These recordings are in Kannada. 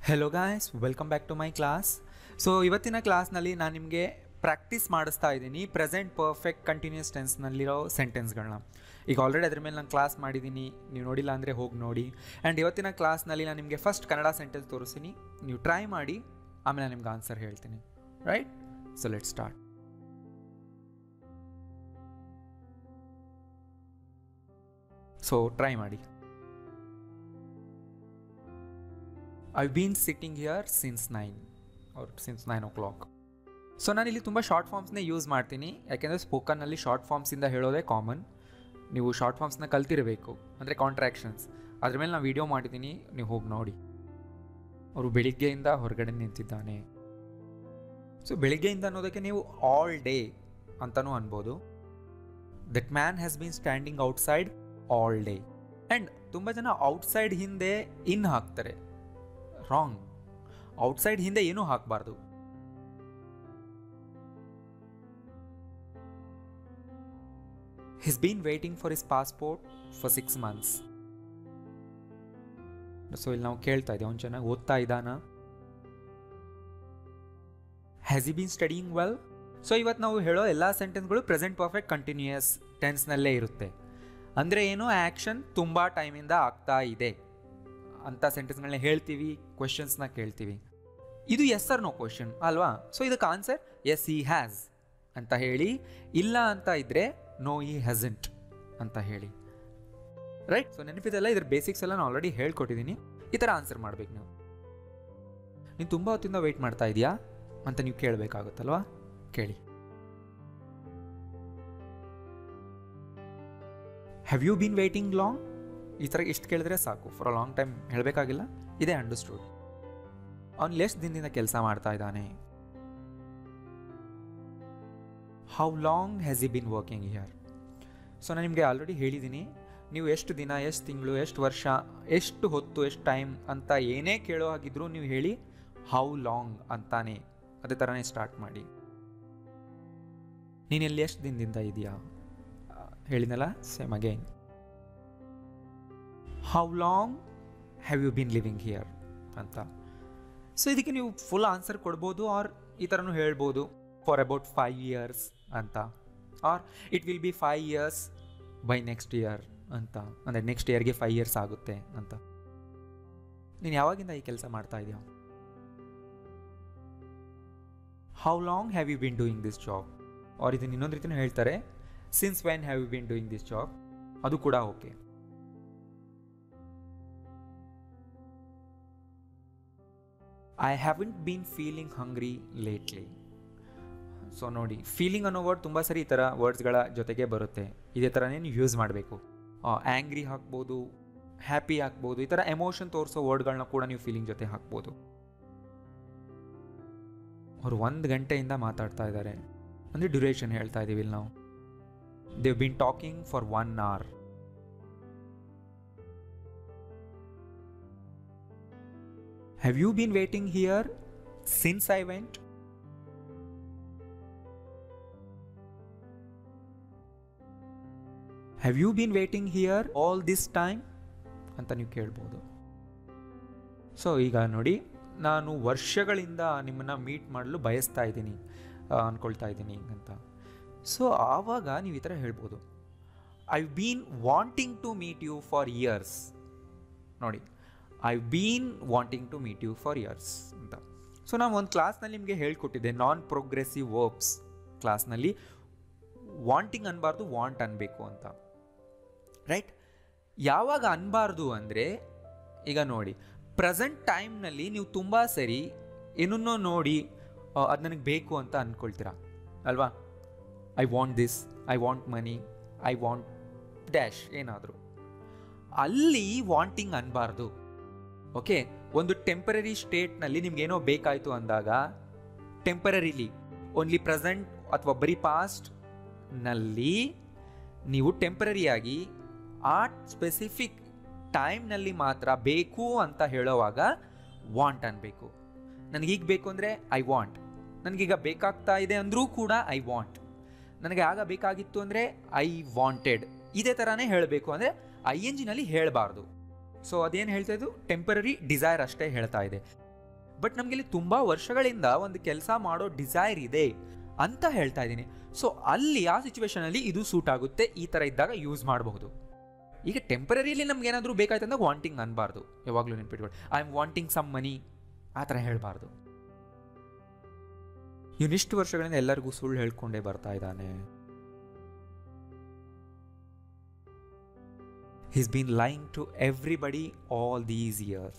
Hello guys welcome back to my class so ಇವತ್ತಿನ ಕ್ಲಾಸ್ನಲ್ಲಿ ನಾನು ನಿಮಗೆ ಪ್ರಾಕ್ಟೀಸ್ ಮಾಡಿಸ್ತಾ ಇದ್ದೀನಿ ಪ್ರೆಸೆಂಟ್ ಪರ್ಫೆಕ್ಟ್ ಕಂಟಿನ್ಯೂಸ್ ಟೆನ್ಸ್ನಲ್ಲಿರೋ ಸೆಂಟೆನ್ಸ್ಗಳನ್ನ ಈಗ ಆಲ್ರೆಡಿ ಅದ್ರ ಮೇಲೆ ನಾನು ಕ್ಲಾಸ್ ಮಾಡಿದ್ದೀನಿ ನೀವು ನೋಡಿಲ್ಲ ಅಂದರೆ ಹೋಗಿ ನೋಡಿ ಆ್ಯಂಡ್ ಇವತ್ತಿನ ಕ್ಲಾಸ್ನಲ್ಲಿ ನಾನು ನಿಮಗೆ ಫಸ್ಟ್ ಕನ್ನಡ ಸೆಂಟೆನ್ಸ್ ತೋರಿಸ್ತೀನಿ ನೀವು ಟ್ರೈ ಮಾಡಿ ಆಮೇಲೆ ನಾನು ನಿಮ್ಗೆ ಆನ್ಸರ್ ಹೇಳ್ತೀನಿ right so let start so try ಮಾಡಿ I been sitting here since nine or since nine o'clock so ನಾನು ಇಲ್ಲಿ ತುಂಬ ಶಾರ್ಟ್ ಫಾರ್ಮ್ಸ್ನೇ ಯೂಸ್ ಮಾಡ್ತೀನಿ ಯಾಕೆಂದರೆ ಸ್ಪೋಕನ್ನಲ್ಲಿ ಶಾರ್ಟ್ ಫಾರ್ಮ್ಸಿಂದ ಹೇಳೋದೇ ಕಾಮನ್ ನೀವು ಶಾರ್ಟ್ ಫಾರ್ಮ್ಸ್ನ ಕಲ್ತಿರಬೇಕು ಅಂದರೆ ಕಾಂಟ್ರಾಕ್ಷನ್ಸ್ ಅದ್ರ ಮೇಲೆ ನಾನು ವೀಡಿಯೋ ಮಾಡಿದ್ದೀನಿ ನೀವು ಹೋಗಿ ನೋಡಿ ಅವರು ಬೆಳಿಗ್ಗೆಯಿಂದ ಹೊರಗಡೆ ನಿಂತಿದ್ದಾನೆ ಸೊ ಬೆಳಿಗ್ಗೆಯಿಂದ ಅನ್ನೋದಕ್ಕೆ ನೀವು ಆಲ್ ಡೇ ಅಂತಲೂ ಅನ್ಬೋದು that man has been standing outside all day and ತುಂಬ ಜನ ಔಟ್ಸೈಡ್ ಹಿಂದೆ ಇನ್ ಹಾಕ್ತಾರೆ ರಾಂಗ್ ಔಟ್ಸೈಡ್ ಹಿಂದೆ ಏನೂ ಹಾಕಬಾರ್ದು his been waiting for is passport for six months so ಇಲ್ಲಿ ನಾವು ಕೇಳ್ತಾ ಇದ್ದೀವಿ ಅವ್ನು ಚೆನ್ನಾಗಿ ಓದ್ತಾ ಇದ್ದಾನ has he been studying well so ಇವತ್ತು ನಾವು ಹೇಳೋ ಎಲ್ಲ ಸೆಂಟೆನ್ಸ್ಗಳು ಪ್ರೆಸೆಂಟ್ ಪರ್ಫೆಕ್ಟ್ ಕಂಟಿನ್ಯೂಯಸ್ ಟೆನ್ಸ್ನಲ್ಲೇ ಇರುತ್ತೆ ಅಂದರೆ ಏನು ಆ್ಯಕ್ಷನ್ ತುಂಬ ಟೈಮಿಂದ ಆಗ್ತಾ ಇದೆ ಅಂತ ಸೆಂಟೆನ್ಸ್ಗಳನ್ನ ಹೇಳ್ತೀವಿ ಕ್ವೆಶನ್ಸ್ನ ಕೇಳ್ತೀವಿ ಇದು ಎಸ್ ಆರ್ ನೋ ಕ್ವೆಶನ್ ಅಲ್ವಾ ಸೊ ಇದಕ್ಕೆ ಆನ್ಸರ್ ಎಸ್ ಈ ಹ್ಯಾಸ್ ಅಂತ ಹೇಳಿ ಇಲ್ಲ ಅಂತ ಇದ್ದರೆ ನೋ ಈ ಹ್ಯಾಸಂಟ್ ಅಂತ ಹೇಳಿ ರೈಟ್ ಸೊ ನೆನಪಿದೆಲ್ಲ ಇದ್ರ ಬೇಸಿಕ್ಸ್ ಎಲ್ಲ ನಾನು ಆಲ್ರೆಡಿ ಹೇಳ್ಕೊಟ್ಟಿದ್ದೀನಿ ಈ ಥರ ಆನ್ಸರ್ ಮಾಡ್ಬೇಕು ನೀವು ನೀನು ತುಂಬ ಹೊತ್ತಿಂದ ವೆಯ್ಟ್ ಮಾಡ್ತಾ ಇದೆಯಾ ಅಂತ ನೀವು ಕೇಳಬೇಕಾಗುತ್ತಲ್ವಾ ಕೇಳಿ have you been waiting long ಈ ಥರ ಇಷ್ಟು ಕೇಳಿದ್ರೆ ಸಾಕು ಫಾರ್ ಅ ಲಾಂಗ್ ಟೈಮ್ ಹೇಳಬೇಕಾಗಿಲ್ಲ ಇದೇ ಅಂಡರ್ಸ್ಟೂಡ್ ಅವ್ನು ಎಷ್ಟು ದಿನದಿಂದ ಕೆಲಸ ಮಾಡ್ತಾ ಇದ್ದಾನೆ how long has he been working here so ನಾನು ನಿಮಗೆ ಆಲ್ರೆಡಿ ಹೇಳಿದ್ದೀನಿ ನೀವು ಎಷ್ಟು ದಿನ ಎಷ್ಟು ತಿಂಗಳು ಎಷ್ಟು ವರ್ಷ ಎಷ್ಟು ಹೊತ್ತು ಎಷ್ಟು ಟೈಮ್ ಅಂತ ಏನೇ ಕೇಳೋ ಹಾಗಿದ್ರೂ ನೀವು ಹೇಳಿ ಹೌ ಲಾಂಗ್ ಅಂತಾನೆ ಅದೇ ಥರನೇ ಸ್ಟಾರ್ಟ್ ಮಾಡಿ ನೀನು ಎಲ್ಲಿ ಎಷ್ಟು ದಿನದಿಂದ ಇದೆಯಾ ಹೇಳಿದ್ನಲ್ಲ same again how long have you been living here ಅಂತ ಸೊ ಇದಕ್ಕೆ ನೀವು ಫುಲ್ ಆನ್ಸರ್ ಕೊಡ್ಬೋದು ಆರ್ ಈ ಥರನೂ ಹೇಳ್ಬೋದು ಫಾರ್ ಅಬೌಟ್ ಫೈವ್ ಇಯರ್ಸ್ ಅಂತ or it will be five years by next year ಅಂತ ಅಂದರೆ ನೆಕ್ಸ್ಟ್ ಇಯರ್ಗೆ ಫೈವ್ ಇಯರ್ಸ್ ಆಗುತ್ತೆ ಅಂತ ನೀನು ಯಾವಾಗಿಂದ ಈ ಕೆಲಸ ಮಾಡ್ತಾ ಇದೆಯಾ how long have you been doing this job or ಇದನ್ನು ಇನ್ನೊಂದು ರೀತಿಯೂ ಹೇಳ್ತಾರೆ since when have you been doing this job ಅದು ಕೂಡ okay I haven't been feeling hungry lately so ನೋಡಿ ಫೀಲಿಂಗ್ ಅನ್ನೋ ವರ್ಡ್ ತುಂಬ ಸರಿ ಈ ಥರ ವರ್ಡ್ಸ್ಗಳ ಜೊತೆಗೆ ಬರುತ್ತೆ ಇದೇ ಥರನೇ ನೀವು ಯೂಸ್ ಮಾಡಬೇಕು ಆ್ಯಂಗ್ರಿ ಹಾಕ್ಬೋದು ಹ್ಯಾಪಿ ಹಾಕ್ಬೋದು ಈ ಥರ ಎಮೋಷನ್ ತೋರಿಸೋ ವರ್ಡ್ಗಳನ್ನ ಕೂಡ ನೀವು ಫೀಲಿಂಗ್ ಜೊತೆ ಹಾಕ್ಬೋದು ಅವ್ರು ಒಂದು ಗಂಟೆಯಿಂದ ಮಾತಾಡ್ತಾ ಇದ್ದಾರೆ ಅಂದರೆ ಡ್ಯೂರೇಷನ್ ಹೇಳ್ತಾ ಇದ್ದೀವಿ ಇಲ್ಲಿ ನಾವು they've been talking for one hour have you been waiting here since I went have you been waiting here all this time ಅಂತ ನೀವು ಕೇಳ್ಬೋದು ಸೊ ಈಗ ನೋಡಿ ನಾನು ವರ್ಷಗಳಿಂದ ನಿಮ್ಮನ್ನು ಮೀಟ್ ಮಾಡಲು ಬಯಸ್ತಾ ಇದ್ದೀನಿ ಅಂದ್ಕೊಳ್ತಾ ಇದ್ದೀನಿ ಅಂತ ಸೊ ಆವಾಗ ನೀವು ಈ ಥರ ಹೇಳ್ಬೋದು I been wanting to meet you for years ನೋಡಿ I been wanting to meet you for years ಅಂತ ಸೊ ನಾನು ಒಂದು ಕ್ಲಾಸ್ನಲ್ಲಿ ನಿಮಗೆ ಹೇಳ್ಕೊಟ್ಟಿದ್ದೆ ನಾನ್ ಪ್ರೋಗ್ರೆಸಿವ್ ವರ್ಬ್ಸ್ ಕ್ಲಾಸ್ನಲ್ಲಿ ವಾಂಟಿಂಗ್ ಅನ್ಬಾರ್ದು ವಾಂಟ್ ಅನ್ಬೇಕು ಅಂತ ರೈಟ್ ಯಾವಾಗ ಅನ್ಬಾರ್ದು ಅಂದರೆ ಈಗ ನೋಡಿ ಪ್ರೆಸೆಂಟ್ ಟೈಮ್ನಲ್ಲಿ ನೀವು ತುಂಬ ಸರಿ ಏನನ್ನೋ ನೋಡಿ ಅದು ನನಗೆ ಬೇಕು ಅಂತ ಅಂದ್ಕೊಳ್ತೀರಾ ಅಲ್ವಾ I want this I want money I want dash ಏನಾದರೂ ಅಲ್ಲಿ ವಾಂಟಿಂಗ್ ಅನ್ಬಾರ್ದು ಓಕೆ ಒಂದು ಟೆಂಪರರಿ ಸ್ಟೇಟ್ನಲ್ಲಿ ನಿಮ್ಗೇನೋ ಬೇಕಾಯಿತು ಅಂದಾಗ ಟೆಂಪರರಿಲಿ ಓನ್ಲಿ ಪ್ರೆಸೆಂಟ್ ಅಥವಾ ಬರೀ ಪಾಸ್ಟ್ನಲ್ಲಿ ನೀವು ಟೆಂಪರರಿಯಾಗಿ ಆ ಸ್ಪೆಸಿಫಿಕ್ ಟೈಮ್ನಲ್ಲಿ ಮಾತ್ರ ಬೇಕು ಅಂತ ಹೇಳೋವಾಗ ವಾಂಟ್ ಅನ್ಬೇಕು ನನಗೀಗ ಬೇಕು ಅಂದರೆ ಐ ವಾಂಟ್ ನನಗೀಗ ಬೇಕಾಗ್ತಾ ಇದೆ ಅಂದರೂ ಕೂಡ ಐ ವಾಂಟ್ ನನಗೆ ಆಗ ಬೇಕಾಗಿತ್ತು ಅಂದರೆ ಐ ವಾಂಟೆಡ್ ಇದೇ ಥರನೇ ಹೇಳಬೇಕು ಅಂದರೆ ಐ ಎನ್ ಜಿನಲ್ಲಿ ಹೇಳಬಾರ್ದು ಸೊ ಅದೇನು ಹೇಳ್ತಾ ಇದ್ದು ಟೆಂಪರರಿ ಡಿಸೈರ್ ಅಷ್ಟೇ ಹೇಳ್ತಾ ಇದೆ ಬಟ್ ನಮಗೆ ಇಲ್ಲಿ ತುಂಬ ವರ್ಷಗಳಿಂದ ಒಂದು ಕೆಲಸ ಮಾಡೋ ಡಿಸೈರ್ ಇದೆ ಅಂತ ಹೇಳ್ತಾ ಇದ್ದೀನಿ ಸೊ ಅಲ್ಲಿ ಆ ಸಿಚುವೇಶನಲ್ಲಿ ಇದು ಸೂಟ್ ಆಗುತ್ತೆ ಈ ಥರ ಇದ್ದಾಗ ಯೂಸ್ ಮಾಡಬಹುದು ಈಗ ಟೆಂಪರರಿಲಿ ನಮ್ಗೆ ಏನಾದರೂ ಬೇಕಾಯ್ತು ಅಂದಾಗ ವಾಂಟಿಂಗ್ ಅನ್ಬಾರ್ದು ಯಾವಾಗಲೂ ನೆನ್ಪಿಟ್ಕೊಳ್ಳಿ I am wanting some money ಆ ಥರ ಹೇಳಬಾರ್ದು ಇವನಿಷ್ಟು ವರ್ಷಗಳಿಂದ ಎಲ್ಲರಿಗೂ ಸುಳ್ಳು ಹೇಳ್ಕೊಂಡೇ ಬರ್ತಾ ಇದ್ದಾನೆ He's been lying to everybody all these years.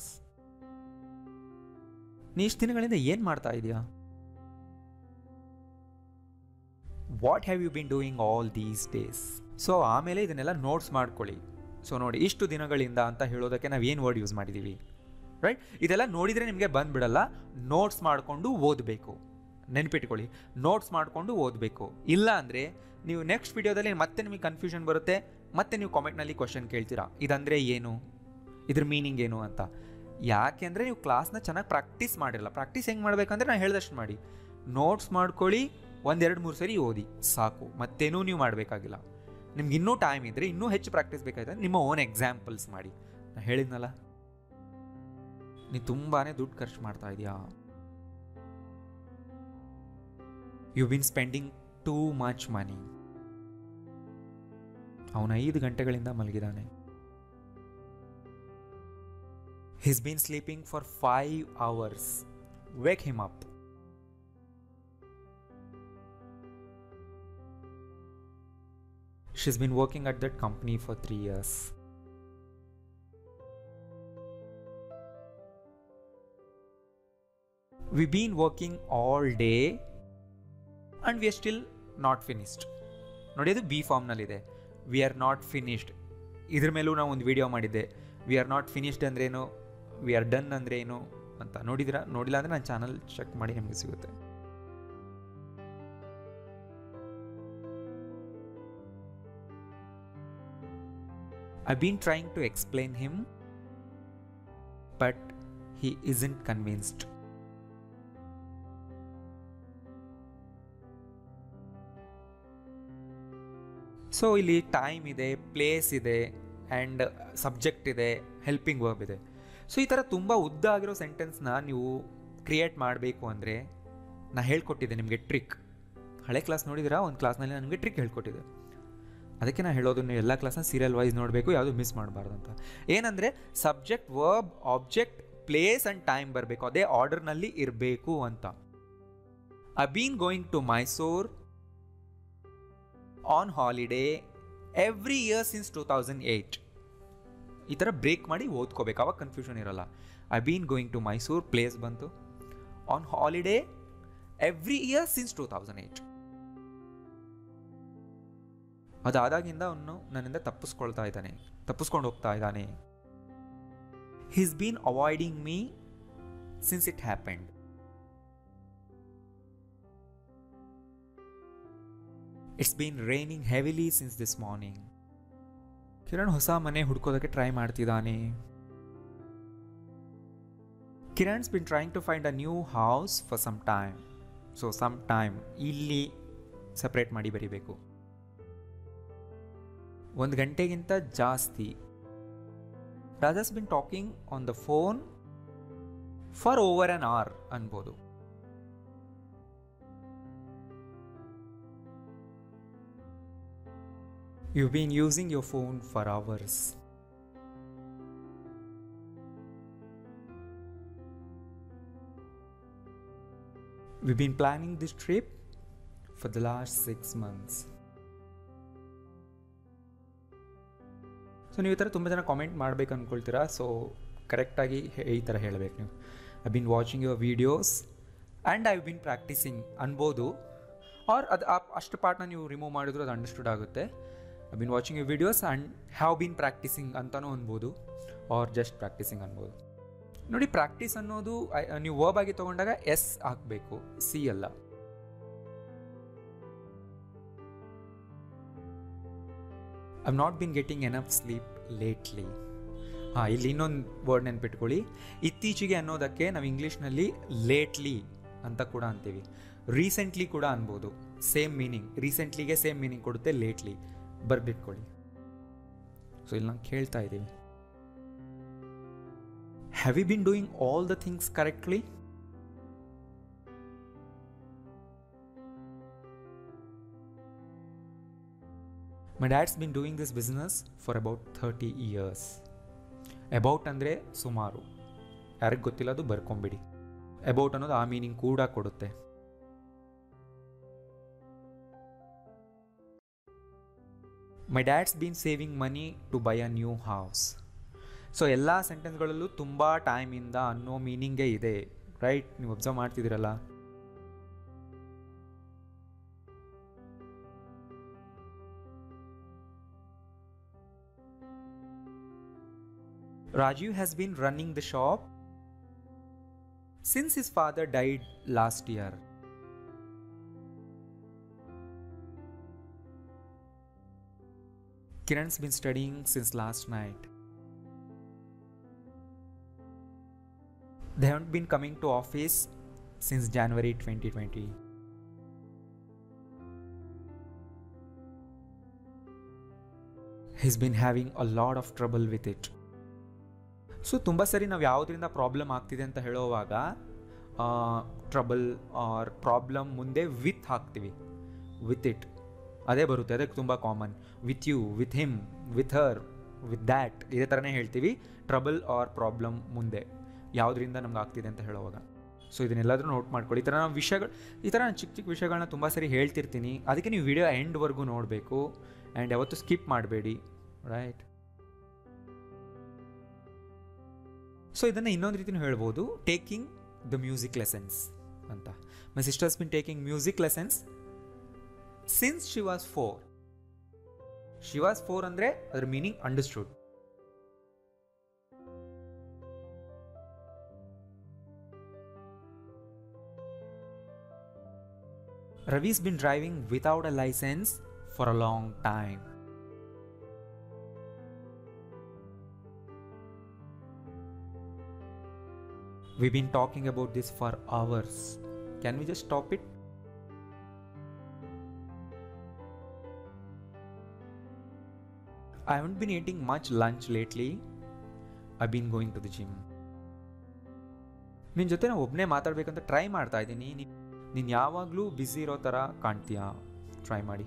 ನೀ ಇಷ್ಟು ದಿನಗಳಿಂದ ಏನು ಮಾಡ್ತಾ ಇದೆಯಾ what have you been doing all these days so ಆಮೇಲೆ ಇದನ್ನೆಲ್ಲ ನೋಟ್ಸ್ ಮಾಡ್ಕೊಳ್ಳಿ ಸೊ ನೋಡಿ ಇಷ್ಟು ದಿನಗಳಿಂದ ಅಂತ ಹೇಳೋದಕ್ಕೆ ನಾವು ಏನು ವರ್ಡ್ ಯೂಸ್ ಮಾಡಿದ್ದೀವಿ ರೈಟ್ ಇದೆಲ್ಲ ನೋಡಿದರೆ ನಿಮಗೆ ಬಂದ್ಬಿಡಲ್ಲ ನೋಟ್ಸ್ ಮಾಡಿಕೊಂಡು ಓದಬೇಕು ನೆನ್ಪಿಟ್ಕೊಳ್ಳಿ ನೋಟ್ಸ್ ಮಾಡಿಕೊಂಡು ಓದಬೇಕು ಇಲ್ಲ ಅಂದರೆ ನೀವು ನೆಕ್ಸ್ಟ್ ವಿಡಿಯೋದಲ್ಲಿ ಮತ್ತೆ ನಿಮಗೆ ಕನ್ಫ್ಯೂಷನ್ ಬರುತ್ತೆ ಮತ್ತೆ ನೀವು ಕಾಮೆಂಟ್ನಲ್ಲಿ ಕ್ವಶನ್ ಕೇಳ್ತೀರಾ ಇದಂದರೆ ಏನು ಇದ್ರ ಮೀನಿಂಗ್ ಏನು ಅಂತ ಯಾಕೆಂದರೆ ನೀವು ಕ್ಲಾಸ್ನ ಚೆನ್ನಾಗಿ ಪ್ರಾಕ್ಟೀಸ್ ಮಾಡಿರಲ್ಲ ಪ್ರಾಕ್ಟೀಸ್ ಹೆಂಗೆ ಮಾಡಬೇಕಂದ್ರೆ ನಾನು ಹೇಳ್ದಷ್ಟು ಮಾಡಿ ನೋಟ್ಸ್ ಮಾಡ್ಕೊಳ್ಳಿ ಒಂದೆರಡು ಮೂರು ಸರಿ ಓದಿ ಸಾಕು ಮತ್ತೇನೂ ನೀವು ಮಾಡಬೇಕಾಗಿಲ್ಲ ನಿಮ್ಗೆ ಇನ್ನೂ ಟೈಮ್ ಇದ್ದರೆ ಇನ್ನೂ ಹೆಚ್ಚು ಪ್ರಾಕ್ಟೀಸ್ ಬೇಕಾಯ್ತಂದ್ರೆ ನಿಮ್ಮ ಓನ್ ಎಕ್ಸಾಂಪಲ್ಸ್ ಮಾಡಿ ನಾನು ಹೇಳಿದ್ನಲ್ಲ ನೀ ತುಂಬಾ ದುಡ್ಡು ಖರ್ಚು ಮಾಡ್ತಾ ಇದೆಯಾ you been spending too much money ಅವನು ಐದು ಗಂಟೆಗಳಿಂದ ಮಲಗಿದಾನೆ he's been sleeping for five hours wake him up She's been working at that company for three years. We've been working all day and we are still not finished. ನೋಡಿ ಅದು ಬಿ ಫಾರ್ಮ್ನಲ್ಲಿದೆ ವಿ ಆರ್ ನಾಟ್ ಫಿನಿಶ್ಡ್ ಇದ್ರ ಮೇಲೂ ನಾವು ಒಂದು ವಿಡಿಯೋ ಮಾಡಿದ್ದೆ ವಿ ಆರ್ ನಾಟ್ ಫಿನಿಶ್ಡ್ ಅಂದ್ರೇನು ವಿ ಆರ್ ಡನ್ ಅಂದ್ರೆ ಏನು ಅಂತ ನೋಡಿದಿರಾ ನೋಡಿಲ್ಲ ಅಂದರೆ ನನ್ನ ಚಾನಲ್ ಚೆಕ್ ಮಾಡಿ ನಿಮಗೆ ಸಿಗುತ್ತೆ I've been trying to explain him, but he isn't convinced. So ಇಲ್ಲಿ ಟೈಮ್ ಇದೆ ಪ್ಲೇಸ್ ಇದೆ ಆ್ಯಂಡ್ ಸಬ್ಜೆಕ್ಟ್ ಇದೆ ಹೆಲ್ಪಿಂಗ್ ವರ್ಬ್ ಇದೆ ಸೊ ಈ ಥರ ತುಂಬ ಉದ್ದ ಆಗಿರೋ ಸೆಂಟೆನ್ಸ್ನ ನೀವು ಕ್ರಿಯೇಟ್ ಮಾಡಬೇಕು ಅಂದರೆ ನಾ ಹೇಳ್ಕೊಟ್ಟಿದ್ದೆ ನಿಮಗೆ ಟ್ರಿಕ್ ಹಳೆ ಕ್ಲಾಸ್ ನೋಡಿದಿರಾ ಒಂದು ಕ್ಲಾಸ್ನಲ್ಲಿ ನನಗೆ ಟ್ರಿಕ್ ಹೇಳ್ಕೊಟ್ಟಿದ್ದೆ ಅದಕ್ಕೆ ನಾನು ಹೇಳೋದು ನೀವು ಎಲ್ಲ ಕ್ಲಾಸ್ನ ಸೀರಿಯಲ್ ವೈಸ್ ನೋಡಬೇಕು ಯಾವುದು ಮಿಸ್ ಮಾಡಬಾರ್ದು ಅಂತ ಏನಂದರೆ subject verb object place and time ಬರಬೇಕು ಅದೇ ಆರ್ಡರ್ನಲ್ಲಿ ಇರಬೇಕು ಅಂತ I been going to Mysore on holiday every year since two thousand eight ಈ ಥರ ಬ್ರೇಕ್ ಮಾಡಿ ಓದ್ಕೋಬೇಕು ಅವಾಗ ಕನ್ಫ್ಯೂಷನ್ ಇರಲ್ಲ I been going to Mysore place ಬಂತು on holiday every year since two thousand eight ಅದಾದಾಗಿಂದ ಅವನು ನನ್ನಿಂದ ತಪ್ಪಿಸ್ಕೊಳ್ತಾ ಇದ್ದಾನೆ ತಪ್ಪಿಸ್ಕೊಂಡು ಹೋಗ್ತಾ ಇದ್ದಾನೆ he's been avoiding me since it happened it's been raining heavily since this morning Kiran ಹೊಸ ಮನೆ ಹುಡ್ಕೋದಕ್ಕೆ ಟ್ರೈ ಮಾಡ್ತಿದ್ದಾನೆ Kiran's been trying to find a new house for some time so some time ಇಲ್ಲಿ ಸಪ್ರೇಟ್ ಮಾಡಿ ಬರಿಬೇಕು ಒಂದು ಗಂಟೆಗಿಂತ ಜಾಸ್ತಿ Raja's been talking on the phone for over an hour ಅನ್ಬೋದು you been using your phone for hours we been planning this trip for the last six months so ನೀವು ಈ ಥರ ತುಂಬ ಜನ ಕಾಮೆಂಟ್ ಮಾಡ್ಬೇಕು ಅಂದ್ಕೊಳ್ತೀರಾ ಸೊ ಕರೆಕ್ಟಾಗಿ ಈ ಥರ ಹೇಳಬೇಕು ನೀವು I been watching your videos and I been practicing ಅನ್ಬೋದು ಆರ್ ಅದು ಅಷ್ಟು ಪಾರ್ಟ್ನ ನೀವು ರಿಮೂವ್ ಮಾಡಿದ್ರು ಅದು ಅಂಡರ್ಸ್ಟುಡ್ ಆಗುತ್ತೆ I been watching you videos and have been practicing ಅಂತಲೂ ಅನ್ಬೋದು ಆರ್ ಜಸ್ಟ್ ಪ್ರಾಕ್ಟೀಸಿಂಗ್ ಅನ್ಬೋದು ನೋಡಿ ಪ್ರಾಕ್ಟೀಸ್ ಅನ್ನೋದು ನೀವು ವರ್ಬ್ ಆಗಿ ತೊಗೊಂಡಾಗ ಎಸ್ ಹಾಕಬೇಕು ಸಿ ಅಲ್ಲ I not been getting enough sleep lately ಹಾಂ ಇಲ್ಲಿ ಇನ್ನೊಂದು ವರ್ಡ್ ನೆನ್ಪಿಟ್ಕೊಳ್ಳಿ ಇತ್ತೀಚೆಗೆ ಅನ್ನೋದಕ್ಕೆ ನಾವು ಇಂಗ್ಲೀಷ್ನಲ್ಲಿ ಲೇಟ್ಲಿ ಅಂತ ಕೂಡ ಅಂತೀವಿ ರೀಸೆಂಟ್ಲಿ ಕೂಡ ಅನ್ಬೋದು ಸೇಮ್ ಮೀನಿಂಗ್ ರೀಸೆಂಟ್ಲಿಗೆ ಸೇಮ್ ಮೀನಿಂಗ್ ಕೊಡುತ್ತೆ ಲೇಟ್ಲಿ ಬರ್ದಿಟ್ಕೊಳ್ಳಿ ಸೊ ಇಲ್ಲಿ ನಾನು ಕೇಳ್ತಾ ಇದ್ದೀವಿ have you been doing all the things correctly my dad's been doing this business for about thirty years about ಅಂದರೆ ಸುಮಾರು ಯಾರಿಗೆ ಗೊತ್ತಿಲ್ಲ ಅದು ಬರ್ಕೊಂಬಿಡಿ ಅಬೌಟ್ ಅನ್ನೋದು ಆ ಮೀನಿಂಗ್ ಕೂಡ ಕೊಡುತ್ತೆ my dad's been saving money to buy a new house so ಎಲ್ಲ ಸೆಂಟೆನ್ಸ್ಗಳಲ್ಲೂ ತುಂಬ ಟೈಮಿಂದ ಅನ್ನೋ ಮೀನಿಂಗೇ ಇದೆ ರೈಟ್ ನೀವು ಅಬ್ಸರ್ವ್ ಮಾಡ್ತಿದ್ದೀರಲ್ಲ Rajiv has been running the shop since his father died last year. Kiran's been studying since last night. They haven't been coming to office since January 2020. He's been having a lot of trouble with it. ಸೊ ತುಂಬ ಸರಿ ನಾವು ಯಾವುದರಿಂದ ಪ್ರಾಬ್ಲಮ್ ಆಗ್ತಿದೆ ಅಂತ ಹೇಳೋವಾಗ ಟ್ರಬಲ್ ಆರ್ ಪ್ರಾಬ್ಲಮ್ ಮುಂದೆ ವಿತ್ ಹಾಕ್ತೀವಿ ವಿತ್ ಇಟ್ ಅದೇ ಬರುತ್ತೆ ಅದಕ್ಕೆ ತುಂಬ common with you with him with her with that ಇದೇ ಥರನೇ ಹೇಳ್ತೀವಿ ಟ್ರಬಲ್ ಆರ್ ಪ್ರಾಬ್ಲಮ್ ಮುಂದೆ ಯಾವುದರಿಂದ ನಮ್ಗೆ ಆಗ್ತಿದೆ ಅಂತ ಹೇಳೋವಾಗ ಸೊ ಇದನ್ನೆಲ್ಲದರೂ ನೋಟ್ ಮಾಡ್ಕೊಳ್ಳಿ ಈ ಥರ ನಾವು ವಿಷಯಗಳು ಈ ಥರ ನಾನು ಚಿಕ್ಕ ಚಿಕ್ಕ ವಿಷಯಗಳನ್ನ ತುಂಬ ಸರಿ ಹೇಳ್ತಿರ್ತೀನಿ ಅದಕ್ಕೆ ನೀವು ವಿಡಿಯೋ ಎಂಡ್ವರೆಗೂ ನೋಡಬೇಕು ಆ್ಯಂಡ್ ಯಾವತ್ತೂ ಸ್ಕಿಪ್ ಮಾಡಬೇಡಿ ರೈಟ್ ಸೊ ಇದನ್ನು ಇನ್ನೊಂದು ರೀತಿನೂ ಹೇಳ್ಬೋದು ಟೇಕಿಂಗ್ ದ ಮ್ಯೂಸಿಕ್ ಲೆಸನ್ಸ್ ಅಂತ my sister's been taking music lessons since she was four she was four ಅಂದರೆ ಅದ್ರ meaning understood Ravi's been driving without a license for a long time. We've been talking about this for hours. Can we just stop it? I haven't been eating much lunch lately. I've been going to the gym. ನಿನ್ನ ಜೊತೆ ನಾನು ಒಬ್ಬನೇ ಮಾತಾಡ್ಬೇಕಂತ ಟ್ರೈ ಮಾಡ್ತಾ ಇದ್ದೀನಿ ನೀನು ಯಾವಾಗಲೂ ಬ್ಯುಸಿ ಇರೋ ಥರ ಕಾಣ್ತೀಯಾ ಟ್ರೈ ಮಾಡಿ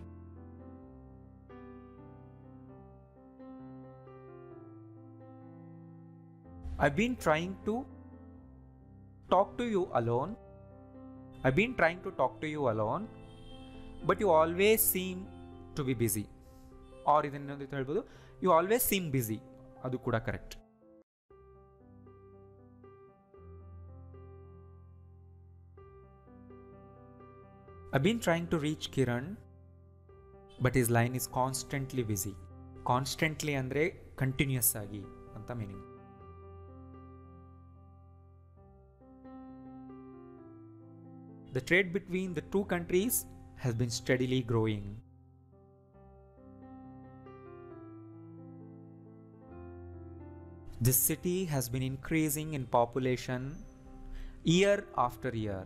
I been trying to talk to you alone I been trying to talk to you alone but you always seem to be busy or ಇದನ್ನೊಂದು ಹೇಳ್ಬೋದು ಯು ಆಲ್ವೇಸ್ ಸೀಮ್ ಬ್ಯುಸಿ ಅದು ಕೂಡ correct I've been trying to reach Kiran, but his line is constantly busy. Constantly ಅಂದರೆ ಕಂಟಿನ್ಯೂಸ್ ಆಗಿ ಅಂತ meaning The trade between the two countries has been steadily growing. This city has been increasing in population year after year.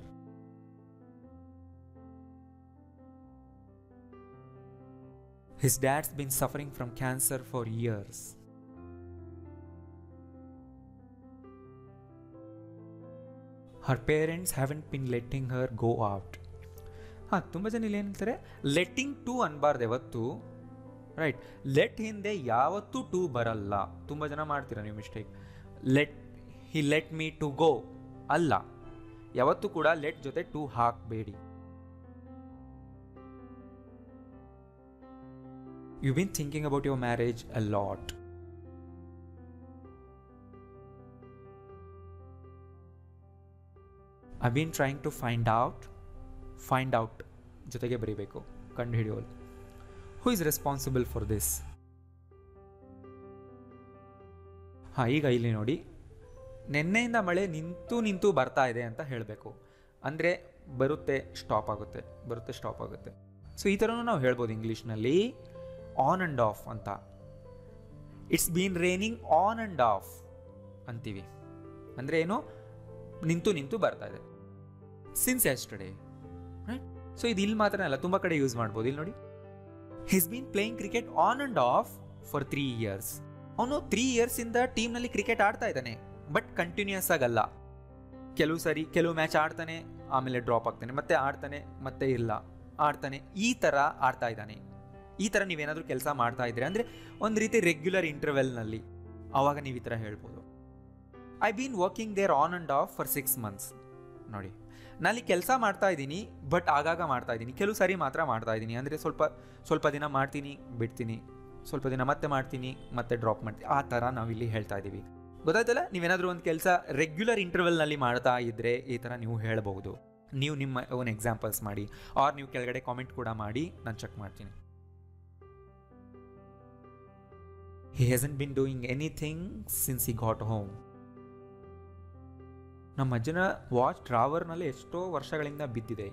His dad's been suffering from cancer for years. Her parents haven't been letting her go out. ಹಾಂ ತುಂಬ ಜನ ಇಲ್ಲಿ ಏನಂತಾರೆ ಲೆಟ್ಟಿಂಗ್ ಟು ಅನ್ಬಾರ್ದು ಯಾವತ್ತು ರೈಟ್ ಲೆಟ್ ಹಿಂದೆ ಯಾವತ್ತೂ ಟು ಬರಲ್ಲ ತುಂಬ ಜನ ಮಾಡ್ತೀರಾ ನೀವು mistake let he let me to go ಅಲ್ಲ ಯಾವತ್ತೂ ಕೂಡ ಲೆಟ್ ಜೊತೆ ಟು ಹಾಕಬೇಡಿ You've been thinking about your marriage a lot. I've been trying to find out, find out ಜೊತೆಗೆ ಬರೀಬೇಕು ಕಂಡು ಹಿಡಿಯೋದು who is responsible for this ಹಾಂ ಈಗ ಇಲ್ಲಿ ನೋಡಿ ನಿನ್ನೆಯಿಂದ ಮಳೆ ನಿಂತು ನಿಂತು ಬರ್ತಾ ಇದೆ ಅಂತ ಹೇಳಬೇಕು ಅಂದರೆ ಬರುತ್ತೆ ಸ್ಟಾಪ್ ಆಗುತ್ತೆ ಬರುತ್ತೆ ಸ್ಟಾಪ್ ಆಗುತ್ತೆ ಸೊ ಈ ಥರನೂ ನಾವು ಹೇಳ್ಬೋದು ಇಂಗ್ಲೀಷ್ನಲ್ಲಿ ಆನ್ ಆ್ಯಂಡ್ ಆಫ್ ಅಂತ it's been raining on and off ಅಂತೀವಿ ಅಂದರೆ ಏನು ನಿಂತು ನಿಂತು ಬರ್ತಾ ಇದೆ ಸಿನ್ಸ್ ಎಸ್ಟರ್ಡೇ ರೈಟ್ ಸೊ ಇದು ಇಲ್ಲಿ ಮಾತ್ರ ಅಲ್ಲ ತುಂಬ ಕಡೆ ಯೂಸ್ ಮಾಡ್ಬೋದು ಇಲ್ಲಿ ನೋಡಿ he's been playing cricket on and off for three years ಅವನು ತ್ರೀ ಇಯರ್ಸಿಂದ ಟೀಮ್ನಲ್ಲಿ ಕ್ರಿಕೆಟ್ ಆಡ್ತಾ ಇದ್ದಾನೆ ಬಟ್ ಕಂಟಿನ್ಯೂಸ್ ಆಗಲ್ಲ ಕೆಲವು ಸರಿ ಕೆಲವು ಮ್ಯಾಚ್ ಆಡ್ತಾನೆ ಆಮೇಲೆ ಡ್ರಾಪ್ ಆಗ್ತಾನೆ ಮತ್ತೆ ಆಡ್ತಾನೆ ಮತ್ತೆ ಇಲ್ಲ ಆಡ್ತಾನೆ ಈ ಥರ ಆಡ್ತಾ ಇದ್ದಾನೆ ಈ ಥರ ನೀವೇನಾದರೂ ಕೆಲಸ ಮಾಡ್ತಾ ಇದ್ದೀರಾ ಅಂದರೆ ಒಂದು ರೀತಿ ರೆಗ್ಯುಲರ್ ಇಂಟರ್ವೆಲ್ನಲ್ಲಿ ಆವಾಗ ನೀವು ಈ ಥರ ಹೇಳ್ಬೋದು I been working there on and off for six months ನೋಡಿ ನಾನಲ್ಲಿ ಕೆಲಸ ಮಾಡ್ತಾ ಇದ್ದೀನಿ ಬಟ್ ಆಗಾಗ ಮಾಡ್ತಾ ಇದ್ದೀನಿ ಕೆಲವು ಸರಿ ಮಾತ್ರ ಮಾಡ್ತಾ ಇದ್ದೀನಿ ಅಂದರೆ ಸ್ವಲ್ಪ ಸ್ವಲ್ಪ ದಿನ ಮಾಡ್ತೀನಿ ಬಿಡ್ತೀನಿ ಸ್ವಲ್ಪ ದಿನ ಮತ್ತೆ ಮಾಡ್ತೀನಿ ಮತ್ತೆ ಡ್ರಾಪ್ ಮಾಡ್ತೀನಿ ಆ ಥರ ನಾವಿಲ್ಲಿ ಹೇಳ್ತಾ ಇದ್ದೀವಿ ಗೊತ್ತಾಯ್ತಲ್ಲ ನೀವೇನಾದರೂ ಒಂದು ಕೆಲಸ ರೆಗ್ಯುಲರ್ ಇಂಟರ್ವೆಲ್ನಲ್ಲಿ ಮಾಡ್ತಾ ಇದ್ದರೆ ಈ ಥರ ನೀವು ಹೇಳಬಹುದು ನೀವು ನಿಮ್ಮ ಓನ್ ಎಕ್ಸಾಂಪಲ್ಸ್ ಮಾಡಿ ಆರ್ ನೀವು ಕೆಳಗಡೆ ಕಾಮೆಂಟ್ ಕೂಡ ಮಾಡಿ ನಾನು ಚೆಕ್ ಮಾಡ್ತೀನಿ he hasn't been doing anything since he got home ನಮ್ಮ ಅಜ್ಜನ ವಾಚ್ ಡ್ರಾವರ್ನಲ್ಲಿ ಎಷ್ಟೋ ವರ್ಷಗಳಿಂದ ಬಿದ್ದಿದೆ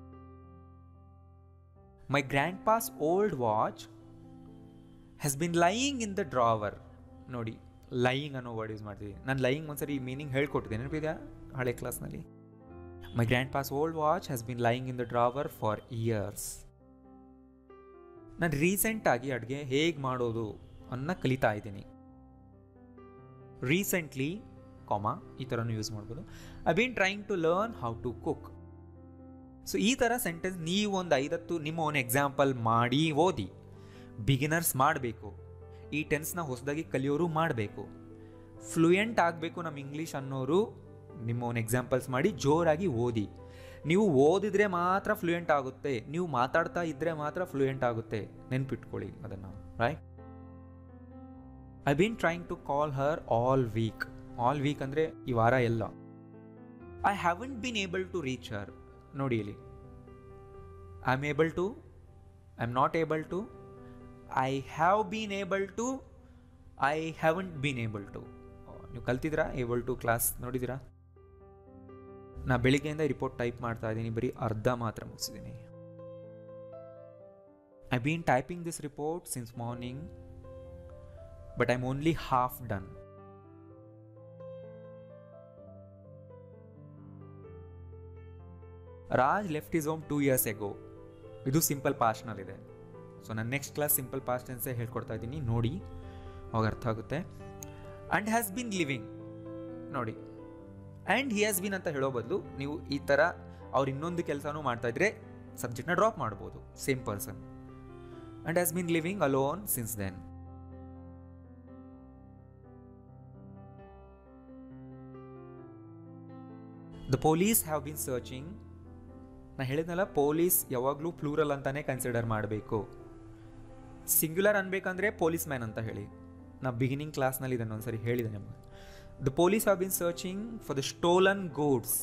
my grandpa's old watch has been lying in the drawer ನೋಡಿ ಲೈಯಿಂಗ್ ಅನ್ನೋ ವರ್ಡ್ ಯೂಸ್ ಮಾಡ್ತೀವಿ ನಾನು ಲೈಯಿಂಗ್ ಒಂದ್ಸರಿ ಮೀನಿಂಗ್ ಹೇಳ್ಕೊಟ್ಟಿದ್ದೆ ನೆನಪಿದೆಯಾ ಹಳೆ ಕ್ಲಾಸ್ನಲ್ಲಿ my grandpa's old watch has been lying in the drawer for years ನಾನು ರೀಸೆಂಟಾಗಿ ಅಡುಗೆ ಹೇಗೆ ಮಾಡೋದು ಅನ್ನ ಕಲಿತಾ ಇದ್ದೀನಿ ರೀಸೆಂಟ್ಲಿ ಕಾಮ ಈ ಥರನೂ ಯೂಸ್ ಮಾಡ್ಬೋದು I been trying to learn how to cook so ಈ ಥರ ಸೆಂಟೆನ್ಸ್ ನೀವು ಒಂದು ಐದತ್ತು ನಿಮ್ಮ ಓನ್ ಎಕ್ಸಾಂಪಲ್ ಮಾಡಿ ಓದಿ ಬಿಗಿನರ್ಸ್ ಮಾಡಬೇಕು ಈ ಟೆನ್ಸ್ನ ಹೊಸದಾಗಿ ಕಲಿಯೋರು ಮಾಡಬೇಕು ಫ್ಲೂಯೆಂಟ್ ಆಗಬೇಕು ನಮ್ಮ ಇಂಗ್ಲೀಷ್ ಅನ್ನೋರು ನಿಮ್ಮ ಓನ್ ಎಕ್ಸಾಂಪಲ್ಸ್ ಮಾಡಿ ಜೋರಾಗಿ ಓದಿ ನೀವು ಓದಿದ್ರೆ ಮಾತ್ರ ಫ್ಲೂಯೆಂಟ್ ಆಗುತ್ತೆ ನೀವು ಮಾತಾಡ್ತಾ ಇದ್ದರೆ ಮಾತ್ರ ಫ್ಲೂಯೆಂಟ್ ಆಗುತ್ತೆ ನೆನ್ಪಿಟ್ಕೊಳ್ಳಿ ಅದನ್ನು right I been trying to call her all week all week ಅಂದರೆ ಈ ವಾರ ಎಲ್ಲ I haven't been able to reach her ನೋಡಿ ಇಲ್ಲಿ I am able to I am not able to I have been able to I haven't been able to ನೀವು ಕಲ್ತಿದ್ದೀರಾ ಏಬಲ್ ಟು ಕ್ಲಾಸ್ ನೋಡಿದ್ದೀರಾ ನಾ ಬೆಳಿಗ್ಗೆಯಿಂದ ರಿಪೋರ್ಟ್ ಟೈಪ್ ಮಾಡ್ತಾ ಇದ್ದೀನಿ ಬರೀ ಅರ್ಧ ಮಾತ್ರ ಮುಗಿಸಿದ್ದೀನಿ I been typing this report since morning but I am only half done Raj left his home two years ago ಇದು ಸಿಂಪಲ್ ಪಾಸ್ಟ್ನಲ್ಲಿದೆ ಸೊ ನಾನು ನೆಕ್ಸ್ಟ್ ಕ್ಲಾಸ್ ಸಿಂಪಲ್ ಪಾಸ್ಟ್ ಟೆನ್ಸೇ ಹೇಳ್ಕೊಡ್ತಾ ಇದ್ದೀನಿ ನೋಡಿ ಅವಾಗ ಅರ್ಥ ಆಗುತ್ತೆ ಆ್ಯಂಡ್ ಹ್ಯಾಸ್ ಬಿನ್ ಲಿವಿಂಗ್ ನೋಡಿ ಆ್ಯಂಡ್ ಹಿ ಹ್ಯಾಸ್ ಬಿನ್ ಅಂತ ಹೇಳೋ ಬದಲು ನೀವು ಈ ಥರ ಅವ್ರು ಇನ್ನೊಂದು ಕೆಲಸನೂ ಮಾಡ್ತಾ ಇದ್ರೆ ಸಬ್ಜೆಕ್ಟ್ನ ಡ್ರಾಪ್ ಮಾಡ್ಬೋದು same person and has been living alone since then the police have been searching ನಾ ಹೇಳಿದ್ನಲ್ಲ ಪೊಲೀಸ್ ಯಾವಾಗಲೂ ಪ್ಲೂರಲ್ ಅಂತಾನೆ ಕನ್ಸಿಡರ್ ಮಾಡಬೇಕು ಸಿಂಗ್ಯುಲರ್ ಅನ್ಬೇಕಂದ್ರೆ ಪೊಲೀಸ್ ಮ್ಯಾನ್ ಅಂತ ಹೇಳಿ ನಾ ಬಿಗಿನಿಂಗ್ ಕ್ಲಾಸ್ನಲ್ಲಿ ಇದನ್ನು ಒಂದ್ಸರಿ ಹೇಳಿದೆ ನಿಮಗೆ the police have been searching for the stolen goods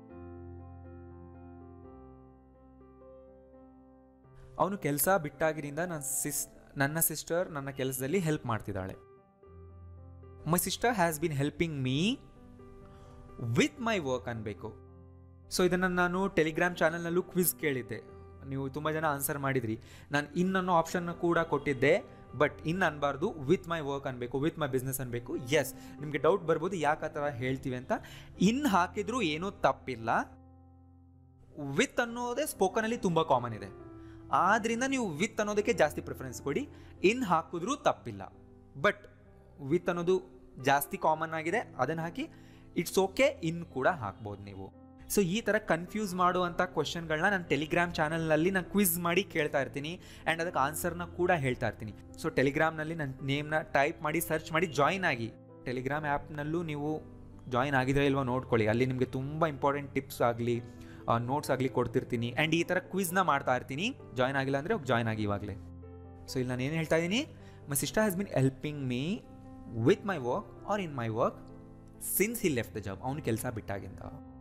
ಅವನು ಕೆಲಸ ಬಿಟ್ಟಾಗಿರಿಂದ ನನ್ನ ಸಿಸ್ ನನ್ನ ಸಿಸ್ಟರ್ ನನ್ನ ಕೆಲಸದಲ್ಲಿ ಹೆಲ್ಪ್ ಮಾಡ್ತಿದ್ದಾಳೆ my sister has been helping me with my work ಅನ್ಬೇಕು ಸೊ ಇದನ್ನು ನಾನು ಟೆಲಿಗ್ರಾಮ್ ಚಾನಲ್ನಲ್ಲೂ ಕ್ವಿಜ್ ಕೇಳಿದ್ದೆ ನೀವು ತುಂಬ ಜನ ಆನ್ಸರ್ ಮಾಡಿದ್ರಿ ನಾನು ಇನ್ ಅನ್ನೋ ಆಪ್ಷನ್ನ ಕೂಡ ಕೊಟ್ಟಿದ್ದೆ ಬಟ್ ಇನ್ ಅನ್ಬಾರ್ದು ವಿತ್ ಮೈ ವರ್ಕ್ ಅನ್ಬೇಕು ವಿತ್ ಮೈ ಬಿಸ್ನೆಸ್ ಅನ್ಬೇಕು ಎಸ್ ನಿಮಗೆ ಡೌಟ್ ಬರ್ಬೋದು ಯಾಕೆ ಆ ಥರ ಹೇಳ್ತೀವಿ ಅಂತ ಇನ್ ಹಾಕಿದ್ರೂ ಏನೂ ತಪ್ಪಿಲ್ಲ ವಿತ್ ಅನ್ನೋದೇ ಸ್ಪೋಕನಲ್ಲಿ ತುಂಬ ಕಾಮನ್ ಇದೆ ಆದ್ರಿಂದ ನೀವು ವಿತ್ ಅನ್ನೋದಕ್ಕೆ ಜಾಸ್ತಿ ಪ್ರಿಫರೆನ್ಸ್ ಕೊಡಿ ಇನ್ ಹಾಕಿದ್ರೂ ತಪ್ಪಿಲ್ಲ ಬಟ್ ವಿತ್ ಅನ್ನೋದು ಜಾಸ್ತಿ ಕಾಮನ್ ಆಗಿದೆ ಅದನ್ನು ಹಾಕಿ ಇಟ್ಸ್ ಓಕೆ ಇನ್ ಕೂಡ ಹಾಕ್ಬೋದು ನೀವು ಸೊ ಈ ಥರ ಕನ್ಫ್ಯೂಸ್ ಮಾಡುವಂಥ ಕ್ವಶನ್ಗಳನ್ನ ನಾನು ಟೆಲಿಗ್ರಾಮ್ ಚಾನಲ್ನಲ್ಲಿ ನಾನು ಕ್ವಿಜ್ ಮಾಡಿ ಕೇಳ್ತಾ ಇರ್ತೀನಿ ಆ್ಯಂಡ್ ಅದಕ್ಕೆ ಆನ್ಸರ್ನ ಕೂಡ ಹೇಳ್ತಾ ಇರ್ತೀನಿ ಸೊ ಟೆಲಿಗ್ರಾಮ್ನಲ್ಲಿ ನನ್ನ ನೇಮ್ನ ಟೈಪ್ ಮಾಡಿ ಸರ್ಚ್ ಮಾಡಿ ಜಾಯಿನ್ ಆಗಿ ಟೆಲಿಗ್ರಾಮ್ ಆ್ಯಪ್ನಲ್ಲೂ ನೀವು ಜಾಯಿನ್ ಆಗಿದ್ರೆ ಇಲ್ವೋ ನೋಡ್ಕೊಳ್ಳಿ ಅಲ್ಲಿ ನಿಮಗೆ ತುಂಬ ಇಂಪಾರ್ಟೆಂಟ್ ಟಿಪ್ಸ್ ಆಗಲಿ ನೋಟ್ಸ್ ಆಗಲಿ ಕೊಡ್ತಿರ್ತೀನಿ ಆ್ಯಂಡ್ ಈ ಥರ ಕ್ವಿಜ್ನ ಮಾಡ್ತಾ ಇರ್ತೀನಿ ಜಾಯ್ನ್ ಆಗಿಲ್ಲ ಅಂದರೆ ಜಾಯ್ನ್ ಆಗಿ ಇವಾಗಲೇ ಸೊ ಇಲ್ಲಿ ನಾನು ಏನು ಹೇಳ್ತಾ ಇದ್ದೀನಿ my sister has been helping me with my work or in my work since he left the job ಅವನು ಕೆಲಸ ಬಿಟ್ಟಾಗಿಂದ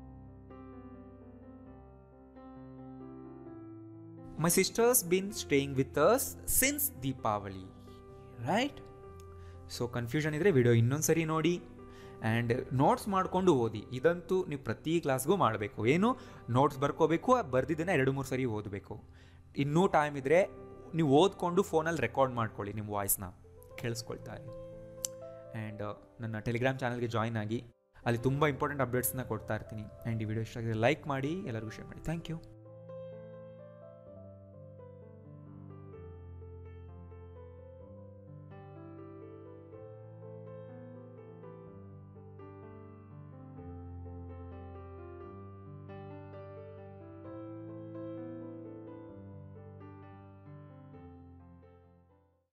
my sister's been staying with us since Deepavali right so confusion ಇದ್ದರೆ ವಿಡಿಯೋ ಇನ್ನೊಂದು ಸರಿ ನೋಡಿ ಆ್ಯಂಡ್ ನೋಟ್ಸ್ ಮಾಡಿಕೊಂಡು ಓದಿ ಇದಂತೂ ನೀವು ಪ್ರತಿ ಕ್ಲಾಸ್ಗೂ ಮಾಡಬೇಕು ಏನು ನೋಟ್ಸ್ ಬರ್ಕೋಬೇಕು ಬರ್ದಿದ್ದನ್ನು ಎರಡು ಮೂರು ಸರಿ ಓದಬೇಕು ಇನ್ನೂ ಟೈಮ್ ಇದ್ದರೆ ನೀವು ಓದ್ಕೊಂಡು ಫೋನಲ್ಲಿ ರೆಕಾರ್ಡ್ ಮಾಡ್ಕೊಳ್ಳಿ ನಿಮ್ಮ ವಾಯ್ಸ್ನ ಕೇಳಿಸ್ಕೊಳ್ತಾ ಇರಿ ಆ್ಯಂಡ್ ನನ್ನ ಟೆಲಿಗ್ರಾಮ್ ಚಾನಲ್ಗೆ ಜಾಯ್ನ್ ಆಗಿ ಅಲ್ಲಿ ತುಂಬ ಇಂಪಾರ್ಟೆಂಟ್ ಅಪ್ಡೇಟ್ಸ್ನ ಕೊಡ್ತಾ ಇರ್ತೀನಿ ಆ್ಯಂಡ್ ಈ ವಿಡಿಯೋ ಇಷ್ಟ ಲೈಕ್ ಮಾಡಿ ಎಲ್ಲರಿಗೂ ಶೇರ್ ಮಾಡಿ ಥ್ಯಾಂಕ್ ಯು